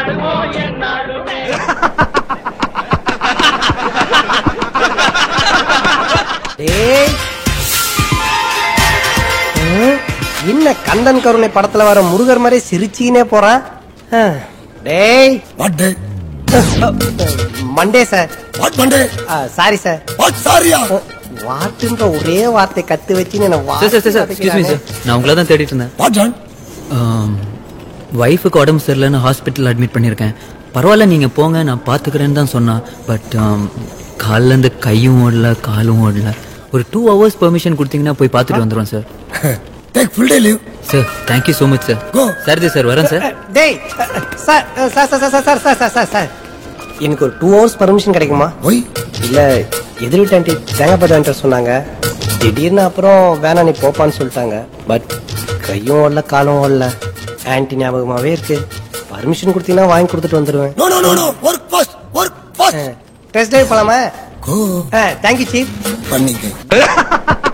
கொண்டாடுவோம் என்னாலுமே டேய் ம், என்ன கந்தன் கருணை படத்துல வர முருகர் மாதிரி சிரிச்சினே போறான் ஆ, டேய் what day Monday sir what Monday sorry sir what சாரியா வாட்டுன்ற ஒரே வார்த்தை கத்து வச்சுன்னு என்ன sir sir sir excuse me sir நான் உங்களை தான் தேடிட்டு இருந்தேன் வாட் ஜான் ஒய்ஃபுக்கு உடம்பு சரியில்லைன்னு ஹாஸ்பிட்டல் அட்மிட் பண்ணியிருக்கேன் பரவாயில்ல நீங்கள் போங்க நான் பார்த்துக்கிறேன்னு தான் சொன்னான் பட் காலில் இருந்து கையும் ஓடல காலும் ஓடல ஒரு டூ ஹவர்ஸ் பெர்மிஷன் கொடுத்தீங்கன்னா போய் பார்த்துட்டு வந்துடுவோம் sir take full day leave sir thank you so much sir Go. சரிதே சார் வரேன் சார் டேய் sir sir sir sir sir sir sir sir sir எனக்கு ஒரு டூ ஹவர்ஸ் பர்மிஷன் கிடைக்குமா ஒய் இல்ல எதிர் வீட்டாண்டி தேங்காய்பட்டு சொன்னாங்க திடீர்னு அப்புறம் வேணாம் நீ போப்பான்னு சொல்லிட்டாங்க பட் கையும் ஓடல காலும் ஓடல ஆன்டி ஞாபகமாவே இருக்கு பர்மிஷன் கொடுத்தீங்கன்னா வாங்கி கொடுத்துட்டு வந்துடுவேன் no no no no work fast work fast test dive போலாமா கோ தேங்க்யூ சீஃப் பண்ணிக்க